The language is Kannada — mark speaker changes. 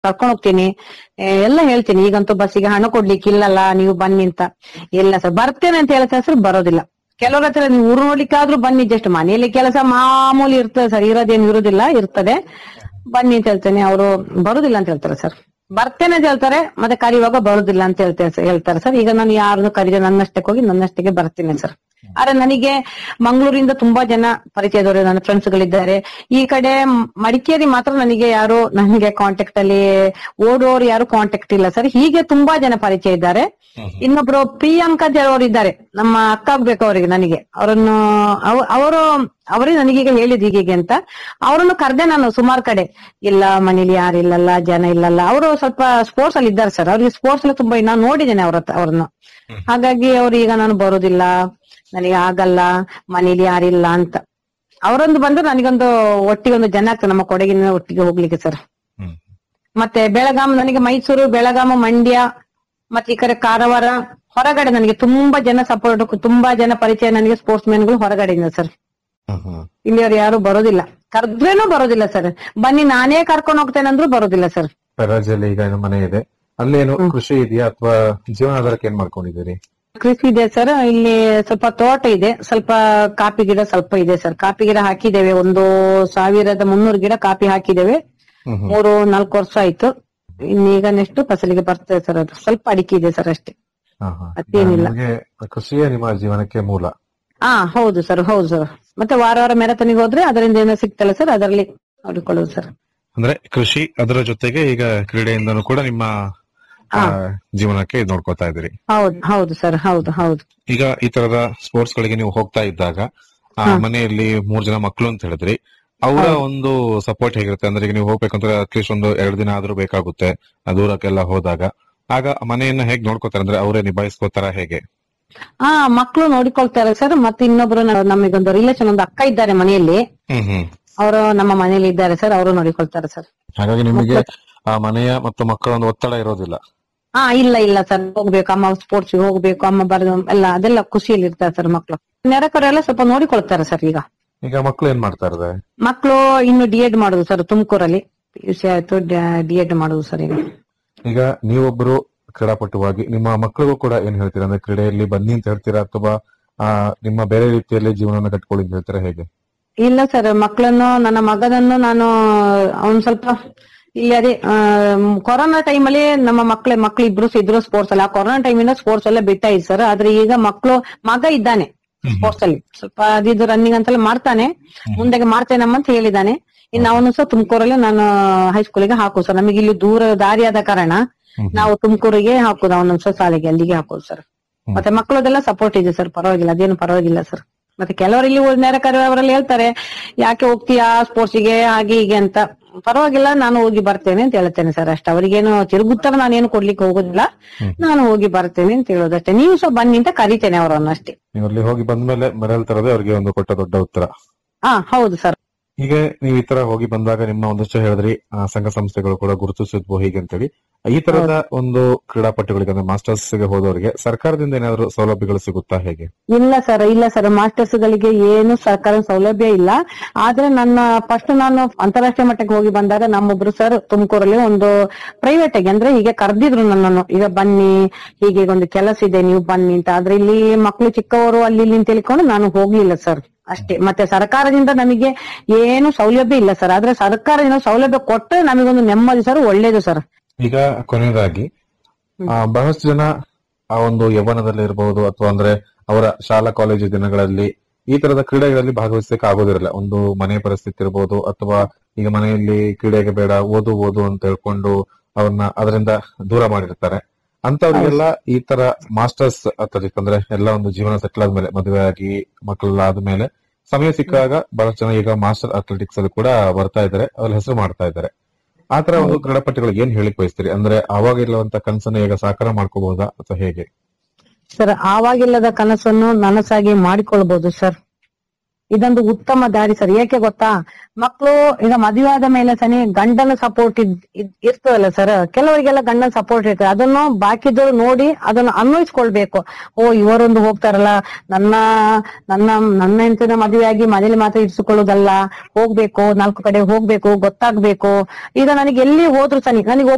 Speaker 1: ಕರ್ಕೊಂಡ್ ಹೋಗ್ತೀನಿ ಏ, ಎಲ್ಲ ಹೇಳ್ತೀನಿ ಈಗಂತೂ ಬಸ್ಸಿಗೆ ಹಣ ಕೊಡ್ಲಿಕ್ಕೆ ಇಲ್ಲಲ್ಲ ನೀವು ಬನ್ನಿ ಅಂತ ಇಲ್ಲ ಸರ್ ಬರ್ತೇನೆ ಅಂತ ಹೇಳ್ತಾರೆ ಸರ್ ಬರೋದಿಲ್ಲ ಕೆಲವ್ರ ಹತ್ರ ನೀವು ಊರು ನೋಡ್ಲಿಕ್ಕೆ ಆದ್ರೂ ಬನ್ನಿ ಜಸ್ಟ್ ಮನೆಯಲ್ಲಿ ಕೆಲಸ ಮಾಮೂಲಿ ಇರ್ತದೆ ಸರ್ ಇರೋದೇನು ಇರುದಿಲ್ಲ ಇರ್ತದೆ ಬನ್ನಿ ಅಂತ ಹೇಳ್ತೇನೆ ಅವರು ಬರುದಿಲ್ಲ ಅಂತ ಹೇಳ್ತಾರೆ ಸರ್ ಬರ್ತೇನೆ ಅಂತ ಹೇಳ್ತಾರೆ ಮತ್ತೆ ಕರೆಯುವಾಗ ಬರುದಿಲ್ಲ ಅಂತ ಹೇಳ್ತೇನೆ ಸರ್ ಹೇಳ್ತಾರೆ ಸರ್ ಈಗ ನಾನು ಯಾರನ್ನು ಕರೀದೆ ನನ್ನಷ್ಟಕ್ಕೆ ಹೋಗಿ ನನ್ನಷ್ಟಕ್ಕೆ ಬರ್ತೀನಿ ಸರ್ ಆದ್ರೆ ನನಗೆ ಮಂಗಳೂರಿಂದ ತುಂಬಾ ಜನ ಪರಿಚಯದವರು ನನ್ನ ಫ್ರೆಂಡ್ಸ್ ಗಳಿದ್ದಾರೆ ಈ ಕಡೆ ಮ್- ಮಡಿಕೇರಿ ಮಾತ್ರ ನನಗೆ ಯಾರು ನನಗೆ ಕಾಂಟ್ಯಾಕ್ಟ್ ಅಲ್ಲಿ ಓಡೋರು ಯಾರು ಕಾಂಟ್ಯಾಕ್ಟ್ ಇಲ್ಲ ಸರ್ ಹೀಗೆ ತುಂಬಾ ಜನ ಪರಿಚಯ ಇದ್ದಾರೆ ಇನ್ನೊಬ್ರು ಪ್ರಿಯಾಂಕಾ ಅವರು ಇದ್ದಾರೆ ನಮ್ಮ ಅಕ್ಕ ಆಗ್ಬೇಕು ಅವರಿಗೆ ನನಗೆ ಅವರನ್ನು ಅವ- ಅವರು ಅವರೇ ನನಗೀಗ ಹೇಳಿದ್ ಹೀಗೆ ಅಂತ ಅವರನ್ನು ಕರೆದೆ ನಾನು ಸುಮಾರು ಕಡೆ ಇಲ್ಲ ಮನೇಲಿ ಯಾರು ಇಲ್ಲಲ್ಲ ಜನ ಇಲ್ಲಲ್ಲ ಅವರು ಸ್ವಲ್ಪ ಸ್ಪೋರ್ಟ್ಸ್ ಅಲ್ಲಿ ಇದ್ದಾರೆ ಸರ್ ಅವ್ರಿಗೆ ಸ್ಪೋರ್ಟ್ಸ್ ಅಲ್ಲಿ ತುಂಬಾ ನಾನು ನೋಡಿದ್ದೇನೆ ಅವ್ರ ಹತ್ರ- ಅವ್ರನ್ನು ಹಾಗಾಗಿ ಅವ್ರು ಈಗ ನಾನು ಬರೋದಿಲ್ಲ ನನಗೆ ಆಗಲ್ಲ ಮನೇಲಿ ಯಾರಿಲ್ಲ ಅಂತ ಅವರೊಂದು ಬಂದ್ರೆ ನನಗೊಂದು ಒಟ್ಟಿಗೆ ಒಂದು ಜನ ಆಗ್ತದೆ ನಮ್ಮ ಕೊಡಗಿನ ಒಟ್ಟಿಗೆ ಹೋಗ್ಲಿಕ್ಕೆ ಸರ್
Speaker 2: ಹ್ಮ್.
Speaker 1: ಮತ್ತೆ ಬೆಳಗಾಂ ನನಗೆ ಮೈಸೂರು ಬೆಳಗಾಂ ಮಂಡ್ಯ ಮತ್ತೆ ಈ ಕಡೆ ಕಾರವಾರ ಹೊರಗಡೆ ನನಗೆ ತುಂಬಾ ಜನ ಸಪೋರ್ಟ್ ತುಂಬಾ ಜನ ಪರಿಚಯ ನನಗೆ ಸ್ಪೋರ್ಟ್ಸ್ ಗಳು ಹೊರಗಡೆಯಿಂದ ಸರ್
Speaker 2: ಹ್ಮ್ ಹ್ಮ್
Speaker 1: ಇಲ್ಲಿಯವ್ರು ಯಾರು ಬರೋದಿಲ್ಲ ಕರೆದ್ರೇನು ಬರೋದಿಲ್ಲ ಸರ್ ಬನ್ನಿ ನಾನೇ ಕರ್ಕೊಂಡು ಹೋಗ್ತೇನೆ ಅಂದ್ರೂ ಬರೋದಿಲ್ಲ ಸರ್
Speaker 2: ರಾಜ್ಯದಲ್ಲಿ ಈಗ ಏನು ಮನೆ ಇದೆ ಅಲ್ಲೇನು ಕೃಷಿ ಇದೆಯಾ ಅಥವಾ ಜೀವನಾಧಾರಕ್ಕೆ ಏನ್ ಮಾಡ್ಕೊಂಡಿದ್ದೀರಿ
Speaker 1: ಕೃಷಿ ಇದೆ ಸರ್ ಇಲ್ಲಿ ಸ್ವಲ್ಪ ತೋಟ ಇದೆ ಸ್ವಲ್ಪ ಕಾಫಿ ಗಿಡ ಸ್ವಲ್ಪ ಇದೆ ಸರ್ ಕಾಫಿ ಗಿಡ ಹಾಕಿದ್ದೇವೆ ಒಂದು ಸಾವಿರದ ಮುನ್ನೂರು ಗಿಡ ಕಾಫಿ ಹಾಕಿದ್ದೇವೆ
Speaker 2: ಹ್ಮ್ ಹ್ಮ್
Speaker 1: ಮೂರು ನಾಲ್ಕು ವರ್ಷ ಆಯ್ತು ಇನ್ನೀಗ ನೆಕ್ಸ್ಟ್ ಫಸಲಿಗೆ ಬರ್ತದೆ ಸರ್ ಅದು ಸ್ವಲ್ಪ ಅಡಿಕೆ ಇದೆ ಸರ್ ಅಷ್ಟೇ
Speaker 2: ಹಾ, ಹಾ.
Speaker 1: ಮತ್ತೇನಿಲ್ಲ.
Speaker 2: ನಿಮಗೆ ಕೃಷಿಯೇ ನಿಮ್ಮ ಜೀವನಕ್ಕೆ ಮೂಲ
Speaker 1: ಹಾ ಹೌದು ಸರ್ ಹೌದು ಸರ್ ಮತ್ತೆ ವಾರ ವಾರ ಮೆರತನಿಗೆ ಹೋದ್ರೆ ಅದರಿಂದ ಏನೋ ಸಿಗ್ತಲ್ಲ ಸರ್ ಅದರಲ್ಲಿ ನೋಡಿಕೊಳ್ಳುದು ಸರ್
Speaker 2: ಅಂದ್ರೆ ಕೃಷಿ ಅದರ ಜೊತೆಗೆ ಈಗ ಕ್ರೀಡೆಯಿಂದನೂ ಕೂಡ ನಿಮ್ಮ ಆ, ಜೀವನಕ್ಕೆ ಇದ್ ನೋಡ್ಕೊತಾ ಇದ್ದೀರಿ
Speaker 1: ಹೌದು ಹೌದು ಸರ್ ಹೌದು ಹೌದು
Speaker 2: ಈಗ ಈ ತರದ ಸ್ಪೋರ್ಟ್ಸ್ ಗಳಿಗೆ ನೀವು ಹೋಗ್ತಾ ಇದ್ದಾಗ ಆ, ಮನೆಯಲ್ಲಿ ಮೂರ್ ಜನ ಮಕ್ಕಳು ಅಂತ ಹೇಳಿದ್ರಿ ಅವರ ಒಂದು ಸಪೋರ್ಟ್ ಹೇಗಿರುತ್ತೆ ಅಂದ್ರೆ ಈಗ ನೀವು ಹೋಗ್ಬೇಕಂದ್ರೆ ಅಟ್ಲೀಸ್ಟ್ ಒಂದು ಎರಡು ದಿನ ಆದ್ರೂ ಬೇಕಾಗುತ್ತೆ ಆ ದೂರಕ್ಕೆಲ್ಲ ಹೋದಾಗ ಆಗ ಮನೆಯನ್ನ ಹೇಗ್ ನೋಡ್ಕೋತಾರೆ ಅಂದ್ರೆ ಅವರೇ ನಿಭಾಯಿಸ್ಕೋತಾರ ಹೇಗೆ
Speaker 1: ಹಾ ಮಕ್ಕಳು ನೋಡಿಕೊಳ್ತಾರೆ ಸರ್ ಮತ್ತೆ ಇನ್ನೊಬ್ರು ನ- ನಮಗೊಂದು ರಿಲೇಷನ್ ಒಂದು ಅಕ್ಕ ಇದ್ದಾರೆ ಮನೆಯಲ್ಲಿ
Speaker 2: ಹ್ಮ್ ಹ್ಮ್
Speaker 1: ಅವರು ನಮ್ಮ ಮನೆಯಲ್ಲಿ ಇದ್ದಾರೆ ಸರ್ ಅವರು ನೋಡಿಕೊಳ್ತಾರೆ ಸರ್
Speaker 2: ಹಾಗಾಗಿ ನಿಮಗೆ ಆ ಮನೆಯ ಮತ್ತು ಮಕ್ಕಳ ಒಂದು ಒತ್ತಡ ಇರೋದಿಲ್ಲ
Speaker 1: ಹಾ ಇಲ್ಲ ಇಲ್ಲ ಸರ್ ಹೋಗ್ಬೇಕು ಅಮ್ಮ ಸ್ಪೋರ್ಟ್ಸ್ ಹೋಗ್ಬೇಕು ಅಮ್ಮ ಬರೆದು ಎಲ್ಲ ಅದೆಲ್ಲ ಖುಷಿಯಲ್ಲಿ ಇರ್ತಾರೆ ಸರ್ ಮಕ್ಕಳು ನೆರೆಕರೆಲ್ಲ ಸ್ವಲ್ಪ ನೋಡಿಕೊಳ್ತಾರೆ ಸರ್ ಈಗ
Speaker 2: ಈಗ ಮಕ್ಕಳು ಏನ್ ಮಾಡ್ತಾ ಇದ್ದಾರೆ
Speaker 1: ಮಕ್ಕಳು ಇನ್ನು ಡಿ ಎಡ್ ಮಾಡುದು ಸರ್ ತುಮಕೂರಲ್ಲಿ ಪಿ ಯು ಸಿ ಆಯ್ತು ಡಿ ಎಡ್ ಮಾಡುದು ಸರ್ ಈಗ
Speaker 2: ಈಗ ನೀವೊಬ್ಬರು ಕ್ರೀಡಾಪಟುವಾಗಿ ನಿಮ್ಮ ಮಕ್ಕಳಿಗೂ ಕೂಡ ಏನ್ ಹೇಳ್ತೀರಾ ಅಂದ್ರೆ ಕ್ರೀಡೆಯಲ್ಲಿ ಬನ್ನಿ ಅಂತ ಹೇಳ್ತೀರಾ ಅಥವಾ ಆ, ನಿಮ್ಮ ಬೇರೆ ರೀತಿಯಲ್ಲಿ ಜೀವನನ ಕಟ್ಕೊಳ್ಳಿ ಅಂತ ಹೇಳ್ತೀರಾ ಹೇಗೆ
Speaker 1: ಇಲ್ಲ ಸರ್ ಮಕ್ಕಳನ್ನು ನನ್ನ ಮಗನನ್ನು ನಾನು ಅವನ್ ಸ್ವಲ್ಪ ಇಲ್ಲಿ ಅದೇ ಆ, ಕೊರೋನಾ ಟೈಮಲ್ಲಿ ನಮ್ಮ ಮಕ್ಳ ಮಕ್ಳು ಇಬ್ರು ಸಹ ಇದ್ರು ಸ್ಪೋರ್ಟ್ಸ್ ಅಲ್ಲಿ ಆ ಕೊರೋನಾ ಟೈಮಿಂದ ಸ್ಪೋರ್ಟ್ಸ್ ಎಲ್ಲ ಬಿಟ್ಟಾಯ್ತು ಸರ್ ಆದ್ರೆ ಈಗ ಮಕ್ಕಳು ಮಗ ಇದ್ದಾನೆ ಸ್ಪೋರ್ಟ್ಸ್ ಅಲ್ಲಿ ಸ್ವಲ್ಪ ಅದಿದು ರನ್ನಿಂಗ್ ಅಂತೆಲ್ಲ ಮಾಡ್ತಾನೆ ಮುಂದೆಗೆ ಮಾಡ್ತೇನಮ್ಮ ಅಂತ ಹೇಳಿದಾನೆ ಇನ್ನು ಅವನು ಸಹ ತುಮಕೂರಲ್ಲಿ ನಾನು ಹೈಸ್ಕೂಲಿಗೆ ಹಾಕು ಸರ್ ನಮಗೆ ಇಲ್ಲಿ ದೂರ ದಾರಿಯಾದ ಕಾರಣ ನಾವು ತುಮಕೂರಿಗೆ ಹಾಕುದು ಅವನೊಂದ್ ಸಹ ಶಾಲೆಗೆ ಅಲ್ಲಿಗೆ ಹಾಕೋದು ಸರ್ ಮತ್ತೆ ಮಕ್ಕಳದೆಲ್ಲ ಸಪೋರ್ಟ್ ಇದೆ ಸರ್ ಪರವಾಗಿಲ್ಲ ಅದೇನು ಪರವಾಗಿಲ್ಲ ಸರ್ ಮತ್ತೆ ಕೆಲವರು ಇಲ್ಲಿ ನೆರೆ ಅವರೆಲ್ಲ ಹೇಳ್ತಾರೆ ಯಾಕೆ ಹೋಗ್ತೀಯಾ ಸ್ಪೋರ್ಟ್ಸಿಗೆ ಹಾಗೆ ಹೀಗೆ ಅಂತ ಪರವಾಗಿಲ್ಲ ನಾನು ಹೋಗಿ ಬರ್ತೇನೆ ಅಂತ ಹೇಳ್ತೇನೆ ಸರ್ ಅಷ್ಟೇ ಅವರಿಗೇನು ತಿರುಗುತ್ತರ ನಾನೇನು ಕೊಡ್ಲಿಕ್ಕೆ ಹೋಗುದಿಲ್ಲ ನಾನು ಹೋಗಿ ಬರ್ತೇನೆ ಅಂತ ಹೇಳೋದಷ್ಟೇ ನೀವು ಸಹ ಬನ್ನಿ ಅಂತ ಕರಿತೇನೆ ಅವರನ್ನು ಅಷ್ಟೇ
Speaker 2: ನೀವು ಅಲ್ಲಿ ಹೋಗಿ ಬಂದ್ಮೇಲೆ ಮೆಡಲ್ ತರೋದೇ ಅವ್ರಿಗೆ ಒಂದು ಕೊಟ್ಟ ದೊಡ್ಡ ಉತ್ತರ
Speaker 1: ಹಾ ಹೌದು ಸರ್
Speaker 2: ಹೀಗೆ ನೀವು ಈ ತರ ಹೋಗಿ ಬಂದಾಗ ನಿಮ್ಮ ಒಂದಷ್ಟು ಹೇಳಿದ್ರಿ ಆ, ಸಂಘ ಸಂಸ್ಥೆಗಳು ಕೂಡ ಗುರುತಿಸಿದ್ವು ಹೀಗೆ ಅಂತೇಳಿ ಈ ತರದ ಒಂದು ಕ್ರೀಡಾಪಟುಗಳಿಗೆ ಅಂದ್ರೆ ಮಾಸ್ಟರ್ಸ್ ಗೆ ಹೋದವರಿಗೆ ಸರ್ಕಾರದಿಂದ ಏನಾದ್ರು ಸೌಲಭ್ಯಗಳು ಸಿಗುತ್ತಾ ಹೇಗೆ
Speaker 1: ಇಲ್ಲ ಸರ್ ಇಲ್ಲ ಸರ್ ಮಾಸ್ಟರ್ಸ್ ಗಳಿಗೆ ಏನು ಸರ್ಕಾರ ಸೌಲಭ್ಯ ಇಲ್ಲ ಆದ್ರೆ ನನ್ನ ಫಸ್ಟ್ ನಾನು ಅಂತಾರಾಷ್ಟ್ರೀಯ ಮಟ್ಟಕ್ಕೆ ಹೋಗಿ ಬಂದಾಗ ನಮ್ಮೊಬ್ರು ಸರ್ ತುಮಕೂರಲ್ಲಿ ಒಂದು ಪ್ರೈವೇಟ್ ಆಗಿ ಅಂದ್ರೆ ಹೀಗೆ ಕರೆದಿದ್ರು ನನ್ನನ್ನು ಈಗ ಬನ್ನಿ ಹೀಗೆ ಒಂದು ಕೆಲಸ ಇದೆ ನೀವು ಬನ್ನಿ ಅಂತ ಆದ್ರೆ ಇಲ್ಲಿ ಮಕ್ಕಳು ಚಿಕ್ಕವರು ಅಲ್ಲಿ ಇಲ್ಲಿ ಅಂತ ಹೇಳ್ಕೊಂಡು ನಾನು ಹೋಗ್ಲಿಲ್ಲ ಸರ್ ಅಷ್ಟೇ ಮತ್ತೆ ಸರ್ಕಾರದಿಂದ ನಮಗೆ ಏನು ಸೌಲಭ್ಯ ಇಲ್ಲ ಸರ್ ಆದ್ರೆ ಸರ್ಕಾರದಿಂದ ಸೌಲಭ್ಯ ಕೊಟ್ಟರೆ ನಮಗೊಂದು ನೆಮ್ಮದಿ ಸರ್ ಒಳ್ಳೇದು ಸರ್
Speaker 2: ಈಗ ಕೊನೆಯದಾಗಿ ಆ, ಬಹಳಷ್ಟು ಜನ ಆ ಒಂದು ಯೌವನದಲ್ಲಿ ಇರಬಹುದು ಅಥವಾ ಅಂದ್ರೆ ಅವರ ಶಾಲಾ ಕಾಲೇಜು ದಿನಗಳಲ್ಲಿ ಈ ತರದ ಕ್ರೀಡೆಗಳಲ್ಲಿ ಭಾಗವಹಿಸಲಿಕ್ಕೆ ಆಗೋದಿರಲ್ಲ ಒಂದು ಮನೆ ಪರಿಸ್ಥಿತಿ ಇರಬಹುದು ಅಥವಾ ಈಗ ಮನೆಯಲ್ಲಿ ಕ್ರೀಡೆಗೆ ಬೇಡ ಓದು ಓದು ಅಂತ ಹೇಳ್ಕೊಂಡು ಅವ್ರನ್ನ ಅದರಿಂದ ದೂರ ಮಾಡಿರ್ತಾರೆ ಅಂತವ್ರಿಗೆಲ್ಲ ಈ ತರ ಮಾಸ್ಟರ್ಸ್ ಅಥ್ಲೆಟಿಕ್ಸ್ ಅಂದ್ರೆ ಎಲ್ಲ ಒಂದು ಜೀವನ ಸೆಟ್ಲ್ ಆದ್ಮೇಲೆ ಮದುವೆ ಆಗಿ ಮಕ್ಕಳೆಲ್ಲ ಆದ್ಮೇಲೆ ಸಮಯ ಸಿಕ್ಕಾಗ ಬಹಳಷ್ಟು ಜನ ಈಗ ಮಾಸ್ಟರ್ ಅಥ್ಲೆಟಿಕ್ಸ್ ಅಲ್ಲಿ ಕೂಡ ಬರ್ತಾ ಇದ್ದಾರೆ ಅವ್ರ ಹೆಸರು ಮಾಡ್ತಾ ಇದ್ದಾರೆ ಆ ತರ ಒಂದು ಕ್ರೀಡಾಪಟುಗಳಿಗೆ ಏನ್ ಹೇಳಿಕ್ ಬಯಸ್ತೀರಿ ಅಂದ್ರೆ ಅವಾಗ ಇರುವಂತ ಕನಸನ್ನ ಈಗ ಸಾಕಾರ ಮಾಡ್ಕೋಬಹುದಾ ಅಥವಾ ಹೇಗೆ
Speaker 1: ಸರ್ ಆವಾಗಿಲ್ಲದ ಕನಸನ್ನು ನನಸಾಗಿ ಮಾಡಿಕೊಳ್ಬಹುದು ಸರ್ ಇದೊಂದು ಉತ್ತಮ ದಾರಿ ಸರ್ ಏಕೆ ಗೊತ್ತಾ ಮಕ್ಕಳು ಈಗ ಮದುವೆ ಆದ ಮೇಲೆ ಸನಿ ಗಂಡನ ಸಪೋರ್ಟ್ ಇರ್ತದಲ್ಲ ಸರ್ ಕೆಲವರಿಗೆಲ್ಲ ಗಂಡನ ಸಪೋರ್ಟ್ ಇರ್ತದೆ ಅದನ್ನು ಬಾಕಿದವರು ನೋಡಿ ಅದನ್ನು ಅನ್ವಯಿಸ್ಕೊಳ್ಬೇಕು ಓ ಇವರೊಂದು ಹೋಗ್ತಾರಲ್ಲ ನನ್ನ ನನ್ನ ನನ್ನ ಹೆಂಡತಿನ ಮದುವೆ ಆಗಿ ಮನೇಲಿ ಮಾತ್ರ ಇರಿಸಿಕೊಳ್ಳೋದಲ್ಲ ಹೋಗ್ಬೇಕು ನಾಲ್ಕು ಕಡೆ ಹೋಗ್ಬೇಕು ಗೊತ್ತಾಗ್ಬೇಕು ಈಗ ನನಗೆ ಎಲ್ಲಿ ಹೋದ್ರು ಸನಿ ನನಗೆ